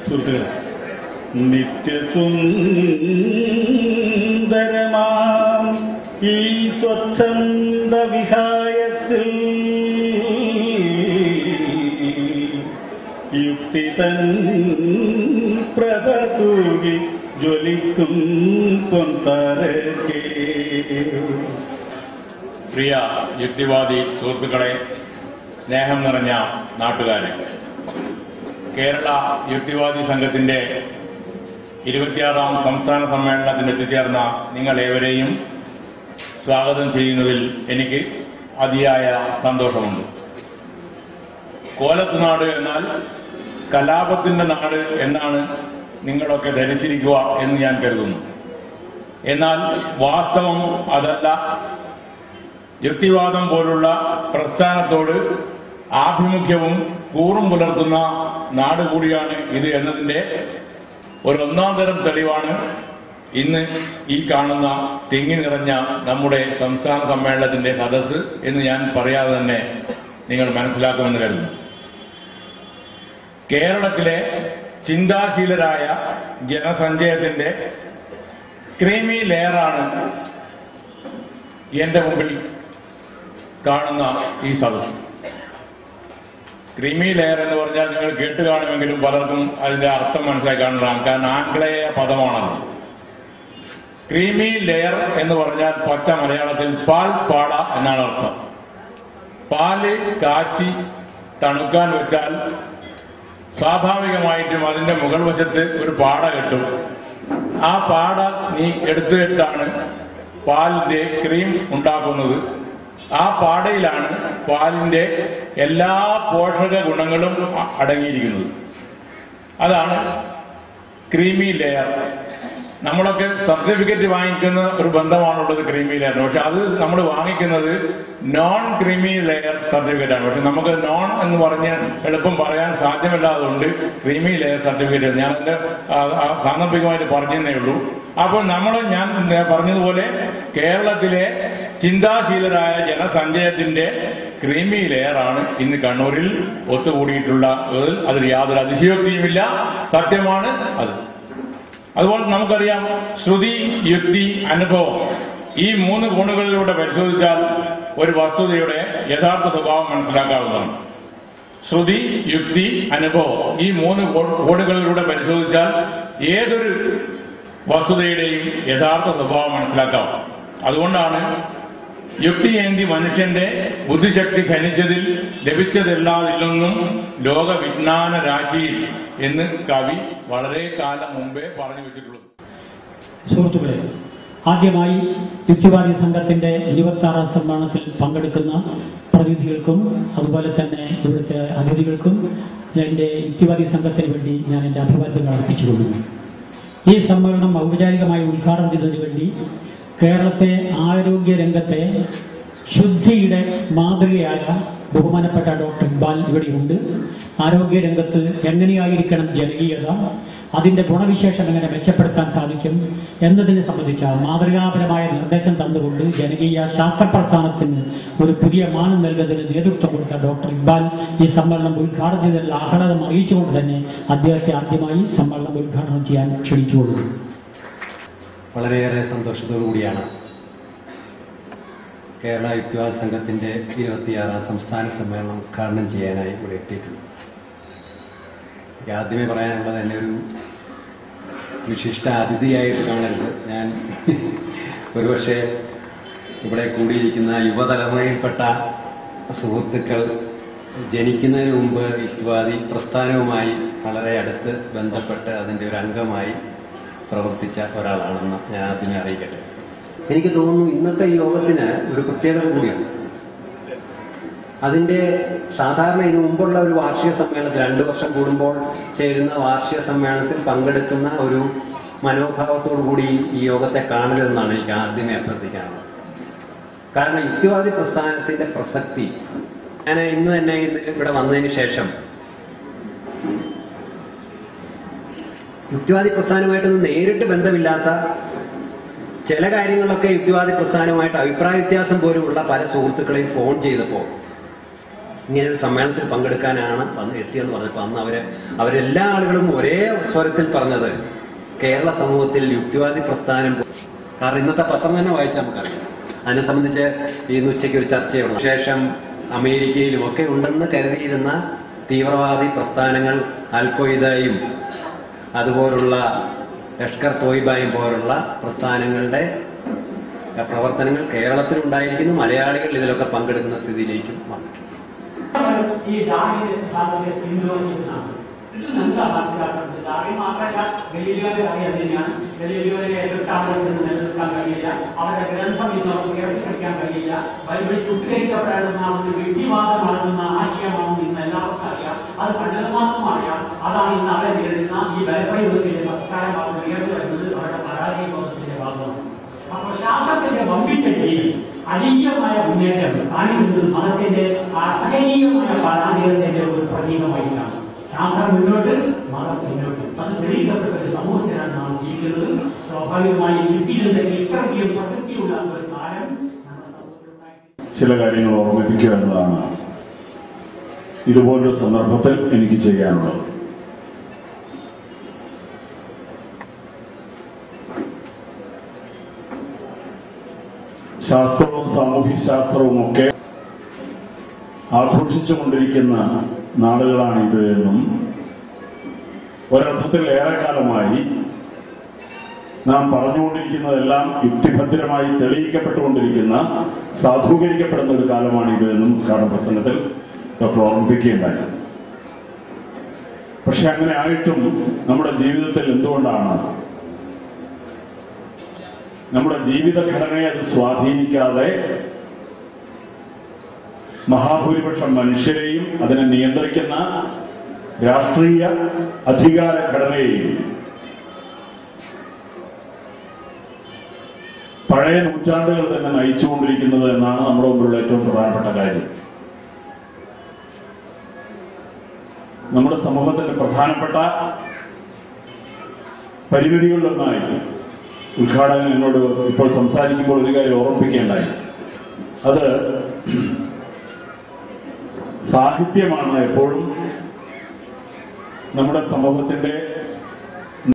സുഹൃത്തുക്കളെ നിത്യസുന്ദരമാം ഈ സ്വച്ഛന്ദ വിഹായസിൽ യുക്തി തൻ പ്രഭ തൂകി ജ്വലിക്കും പൊന്തരക്കേ പ്രിയ യുക്തിവാദി സുഹൃത്തുക്കളെ സ്നേഹം നിറഞ്ഞ നാട്ടുകാരെ കേരള യുക്തിവാദി സംഘത്തിന്റെ ഇരുപത്തിയാറാം സംസ്ഥാന സമ്മേളനത്തിന് എത്തിച്ചേർന്ന നിങ്ങൾ ഏവരെയും സ്വാഗതം ചെയ്യുന്നതിൽ എനിക്ക് അതിയായ സന്തോഷമുണ്ട് കോലത്തുനാട് എന്നാൽ കലാപത്തിന്റെ നാട് എന്നാണ് നിങ്ങളൊക്കെ ധരിച്ചിരിക്കുക എന്ന് ഞാൻ കരുതുന്നു എന്നാൽ വാസ്തവം അതല്ല യുക്തിവാദം പോലുള്ള പ്രസ്ഥാനത്തോട് ആഭിമുഖ്യവും കൂറും പുലർത്തുന്ന നാട് കൂടിയാണ് ഇത് എന്നതിന്റെ ഒരു ഒന്നാം തരം തെളിവാണ് ഇന്ന് ഈ കാണുന്ന തിങ്ങി നിറഞ്ഞ നമ്മുടെ സംസ്ഥാന സമ്മേളനത്തിന്റെ സദസ്സ് എന്ന് ഞാൻ പറയാതെ തന്നെ നിങ്ങൾ മനസ്സിലാക്കുമെന്ന് കരുതുന്നു കേരളത്തിലെ ചിന്താശീലരായ ജനസഞ്ചയത്തിന്റെ ക്രീമി ലെയറാണ് എന്റെ മുമ്പിൽ കാണുന്ന ഈ സദസ് ക്രീമി ലെയർ എന്ന് പറഞ്ഞാൽ നിങ്ങൾ കേട്ട് കാണുമെങ്കിലും പലർക്കും അതിന്റെ അർത്ഥം മനസ്സിലാക്കി കാണുന്നതാണ് കാരണം ആംഗ്ലേയ പദമാണത് ക്രീമി ലെയർ എന്ന് പറഞ്ഞാൽ പച്ച മലയാളത്തിൽ പാൽ പാട എന്നാണ് അർത്ഥം പാല് കാച്ചി തണുക്കാൻ വെച്ചാൽ സ്വാഭാവികമായിട്ടും അതിന്റെ മുകൾ വശത്ത് ഒരു പാട കിട്ടും ആ പാട നീ എടുത്തിട്ടാണ് പാലിന്റെ ക്രീം ഉണ്ടാക്കുന്നത് ആ പാടയിലാണ് പാലിന്റെ എല്ലാ പോഷക ഗുണങ്ങളും അ- അടങ്ങിയിരിക്കുന്നത് അതാണ് ക്രീമി ലെയർ നമ്മളൊക്കെ സർട്ടിഫിക്കറ്റ് വാങ്ങിക്കുന്ന ഒരു ബന്ധമാണുള്ളത് ക്രീമി ലെയർ പക്ഷെ അത് നമ്മൾ വാങ്ങിക്കുന്നത് നോൺ ക്രീമി ലെയർ സർട്ടിഫിക്കറ്റ് ആണ് പക്ഷെ നമുക്ക് നോൺ എന്ന് പറഞ്ഞ് എളുപ്പം പറയാൻ സാധ്യമല്ലാത്തതുകൊണ്ട് ക്രീമി ലെയർ സർട്ടിഫിക്കറ്റ് ഞാൻ അതിന്റെ ആ, ആ, സാന്ദർഭികമായിട്ട് പറഞ്ഞതേ ഉള്ളൂ അപ്പോൾ നമ്മൾ ഞാൻ പറഞ്ഞതുപോലെ കേരളത്തിലെ ചിന്താശീലരായ ജനസഞ്ചയത്തിന്റെ ക്രീമി ലെയറാണ് ഇന്ന് കണ്ണൂരിൽ ഒത്തുകൂടിയിട്ടുള്ള അതിൽ യാതൊരു അതിശയോക്തിയുമില്ല സത്യമാണ് അത് അതുപോലെ നമുക്കറിയാം ശ്രുതി യുക്തി അനുഭവം ഈ മൂന്ന് കോണുകളിലൂടെ പരിശോധിച്ചാൽ ഒരു വസ്തുതയുടെ യഥാർത്ഥ സ്വഭാവം മനസ്സിലാക്കാവുന്നതാണ് ശ്രുതി യുക്തി അനുഭവം ഈ മൂന്ന് കോ- കോണുകളിലൂടെ പരിശോധിച്ചാൽ ഏതൊരു വസ്തുതയുടെയും യഥാർത്ഥ സ്വഭാവം മനസ്സിലാക്കാം അതുകൊണ്ടാണ് യുക്തിയേന്തി മനുഷ്യന്റെ ബുദ്ധിശക്തി ഖനിച്ചതിൽ ലഭിച്ചതല്ലാതില്ലെന്നും ലോക വിജ്ഞാന രാശിയിൽ എന്ന് കവി വളരെ കാലം മുമ്പേ പറഞ്ഞു വെച്ചിട്ടുള്ളത് സുഹൃത്തുക്കളെ ആദ്യമായി യുക്തിവാദി സംഘത്തിന്റെ ഇരുപത്തി ആറാം സമ്മേളനത്തിൽ പങ്കെടുക്കുന്ന പ്രതിനിധികൾക്കും അതുപോലെ തന്നെ ഇവിടുത്തെ അതിഥികൾക്കും എന്റെ യുക്തിവാദി സംഘത്തിന് വേണ്ടി ഞാൻ എന്റെ അഭിവാദ്യങ്ങൾ അർപ്പിച്ചുകൊള്ളുന്നു ഈ സമ്മേളനം ഔപചാരികമായി ഉദ്ഘാടനം ചെയ്തതിനു വേണ്ടി കേരളത്തെ ആരോഗ്യ രംഗത്തെ ശുദ്ധിയുടെ മാതൃകയായ ബഹുമാനപ്പെട്ട ഡോക്ടർ ഇക്ബാൽ ഇവിടെയുണ്ട് ആരോഗ്യ രംഗത്ത് എങ്ങനെയായിരിക്കണം ജനകീയത അതിന്റെ ഗുണവിശേഷം എങ്ങനെ മെച്ചപ്പെടുത്താൻ സാധിക്കും എന്നതിനെ സംബന്ധിച്ച മാതൃകാപരമായ നിർദ്ദേശം തന്നുകൊണ്ട് ജനകീയ ശാസ്ത്രപ്രസ്ഥാനത്തിന് ഒരു പുതിയ മാനം നൽകുന്നതിന് നേതൃത്വം കൊടുത്ത ഡോക്ടർ ഇക്ബാൽ ഈ സമ്മേളനം ഉദ്ഘാടനം ചെയ്തതിൽ ആഹ്ലാദം അറിയിച്ചുകൊണ്ട് തന്നെ അദ്ദേഹത്തെ ആദ്യമായി സമ്മേളനം ഉദ്ഘാടനം ചെയ്യാൻ ക്ഷണിച്ചുകൊള്ളുന്നു വളരെയേറെ സന്തോഷത്തോടു കൂടിയാണ് കേരള യുക്തിവാദ സംഘത്തിന്റെ ഇരുപത്തിയാറാം സംസ്ഥാന സമ്മേളനം ഉദ്ഘാടനം ചെയ്യാനായി ഇവിടെ എത്തിയിട്ടുള്ളത് എനിക്ക് ആദ്യമേ പറയാനുള്ളത് എന്നെ ഒരു വിശിഷ്ട അതിഥിയായിട്ട് കാണരുത് ഞാൻ ഒരുപക്ഷെ ഇവിടെ കൂടിയിരിക്കുന്ന യുവതലമുറയിൽപ്പെട്ട സുഹൃത്തുക്കൾ ജനിക്കുന്നതിന് മുമ്പ് യുക്തിവാദി പ്രസ്ഥാനവുമായി വളരെ അടുത്ത് ബന്ധപ്പെട്ട് അതിന്റെ ഒരു അംഗമായി പ്രവർത്തിച്ച ഒരാളാണെന്ന് ഞാൻ ആദ്യമേ അറിയിക്കട്ടെ എനിക്ക് തോന്നുന്നു ഇന്നത്തെ ഈ യോഗത്തിന് ഒരു പ്രത്യേകത കൂടിയാണ് അതിന്റെ സാധാരണ ഇതിനു മുമ്പുള്ള ഒരു വാർഷിക സമ്മേളനത്തിൽ രണ്ടു വർഷം കൂടുമ്പോൾ ചേരുന്ന വാർഷിക സമ്മേളനത്തിൽ പങ്കെടുക്കുന്ന ഒരു മനോഭാവത്തോടു കൂടി ഈ യോഗത്തെ കാണരുതെന്നാണ് എനിക്ക് ആദ്യമേ അഭ്യർത്ഥിക്കാനുള്ളത് കാരണം യുക്തിവാദി പ്രസ്ഥാനത്തിന്റെ പ്രസക്തി ഞാൻ ഇന്ന് തന്നെ ഇത് ഇവിടെ വന്നതിന് ശേഷം യുക്തിവാദി പ്രസ്ഥാനമായിട്ടൊന്നും നേരിട്ട് ബന്ധമില്ലാത്ത ചില കാര്യങ്ങളൊക്കെ യുക്തിവാദി പ്രസ്ഥാനവുമായിട്ട് അഭിപ്രായ വ്യത്യാസം പോലുമുള്ള പല സുഹൃത്തുക്കളെയും ഫോൺ ചെയ്തപ്പോൾ ഇങ്ങനെ ഒരു സമ്മേളനത്തിൽ പങ്കെടുക്കാനാണ് അന്ന് എത്തിയെന്ന് പറഞ്ഞപ്പോൾ അന്ന് അവര് അവരെല്ലാ ആളുകളും ഒരേ സ്വരത്തിൽ പറഞ്ഞത് കേരള സമൂഹത്തിൽ യുക്തിവാദി പ്രസ്ഥാനം കാരണം ഇന്നത്തെ പത്രം തന്നെ വായിച്ചാൽ നമുക്കറിയാം അതിനെ സംബന്ധിച്ച് ഇന്ന് ഉച്ചയ്ക്ക് ഒരു ചർച്ചയുണ്ട് ശേഷം അമേരിക്കയിലും ഒക്കെ ഉണ്ടെന്ന് കരുതിയിരുന്ന തീവ്രവാദി പ്രസ്ഥാനങ്ങൾ അൽഖ്വയ്ദയും അതുപോലുള്ള ലഷ്കർ തോയിബായും പോലുള്ള പ്രസ്ഥാനങ്ങളുടെ പ്രവർത്തനങ്ങൾ കേരളത്തിലുണ്ടായിരിക്കുന്നു മലയാളികൾ ഇതിലൊക്കെ പങ്കെടുക്കുന്ന സ്ഥിതിയിലേക്കും വന്നിട്ടുണ്ട് ഈ ഡാർവിന്റെ സിദ്ധാന്തത്തെ പിന്തുണച്ചിരുന്നതാണ് ഇത് എന്താ മനസ്സിലാക്കുന്നത് ഡാർവിൻ മാത്രമല്ല ഗലീലിയോയുടെ കാര്യം തന്നെയാണ് ഗലീലിയോയെ എതിർക്കാണെന്ന് നിലനിൽക്കാൻ കഴിയില്ല അവരുടെ ഗ്രന്ഥം ഇന്ന് നമുക്ക് ഉയർത്തിപ്പിടിക്കാൻ കഴിയില്ല ബൈബിളിൽ ചുട്ടീകരിക്കപ്പെടേണ്ടുന്ന ഒരു വ്യക്തിവാദമാണെന്ന ആശയമാണെന്ന് ഇന്ന് എല്ലാവർക്കും അറിയാം അത് പണ്ഡിതന്മാർക്കും അറിയാം അതാണ് ഇന്ന് അവരെ നേരിടുന്ന ഈ ബലപ്രയോഗത്തിന്റെ സംസ്കാരമാണ് ഉയർന്നു വരുന്നത് അവരുടെ പരാജയബോധത്തിന്റെ ഭാഗമാണ് അപ്പോൾ ശാസ്ത്രത്തിന്റെ വമ്പിച്ച രീതി അജീയമായ മുന്നേറ്റം കാണിക്കുന്നത് മതത്തിന്റെ അസഹനീയമായ പരാജയത്തിന്റെ ഒരു പ്രതീകമായിട്ടാണ് ശാസ്ത്രം മുന്നോട്ട് മതം മുന്നോട്ട് അത് തെളിയിക്കപ്പെട്ട ഒരു സമൂഹത്തിലാണ് നാം ജീവിക്കുന്നത് സ്വാഭാവികമായി യുക്തിയിലുണ്ടെങ്കിൽ ഇത്രയധികം പ്രസക്തിയുള്ള ഒരു കാലം നമ്മുടെ സമൂഹത്തിലുണ്ടായി ചില കാര്യങ്ങൾ ഓർമ്മിപ്പിക്കുക എന്നതാണ് ഇതുപോലൊരു സന്ദർഭത്തിൽ എനിക്ക് ചെയ്യാനുള്ളത് ശാസ്ത്രവും സാമൂഹ്യ ശാസ്ത്രവും ഒക്കെ ആഘോഷിച്ചുകൊണ്ടിരിക്കുന്ന നാളുകളാണിത് എന്നും ഒരർത്ഥത്തിൽ ഏറെക്കാലമായി നാം പറഞ്ഞുകൊണ്ടിരിക്കുന്നതെല്ലാം യുക്തിഭദ്രമായി തെളിയിക്കപ്പെട്ടുകൊണ്ടിരിക്കുന്ന സാധൂകരിക്കപ്പെടുന്ന ഒരു കാലമാണിത് എന്നും ഉദ്ഘാടന പ്രസംഗത്തിൽ ഡോക്ടർ ഓർമ്മിപ്പിക്കുകയുണ്ടായി പക്ഷെ അങ്ങനെ ആയിട്ടും നമ്മുടെ ജീവിതത്തിൽ എന്തുകൊണ്ടാണ് നമ്മുടെ ജീവിതഘടനയെ അത് സ്വാധീനിക്കാതെ മഹാഭൂരിപക്ഷം മനുഷ്യരെയും അതിനെ നിയന്ത്രിക്കുന്ന രാഷ്ട്രീയ അധികാര ഘടനയെയും പഴയ നൂറ്റാണ്ടുകൾ തന്നെ നയിച്ചുകൊണ്ടിരിക്കുന്നത് എന്നാണ് നമ്മുടെ മുമ്പിലുള്ള ഏറ്റവും പ്രധാനപ്പെട്ട കാര്യം നമ്മുടെ സമൂഹത്തിന്റെ പ്രധാനപ്പെട്ട പരിമിതികളിലൊന്നായി ഉദ്ഘാടകൻ എന്നോട് ഇപ്പോൾ സംസാരിക്കുമ്പോൾ ഒരു കാര്യം ഓർമ്മിപ്പിക്കേണ്ടായി അത് സാഹിത്യമാണ് എപ്പോഴും നമ്മുടെ സമൂഹത്തിന്റെ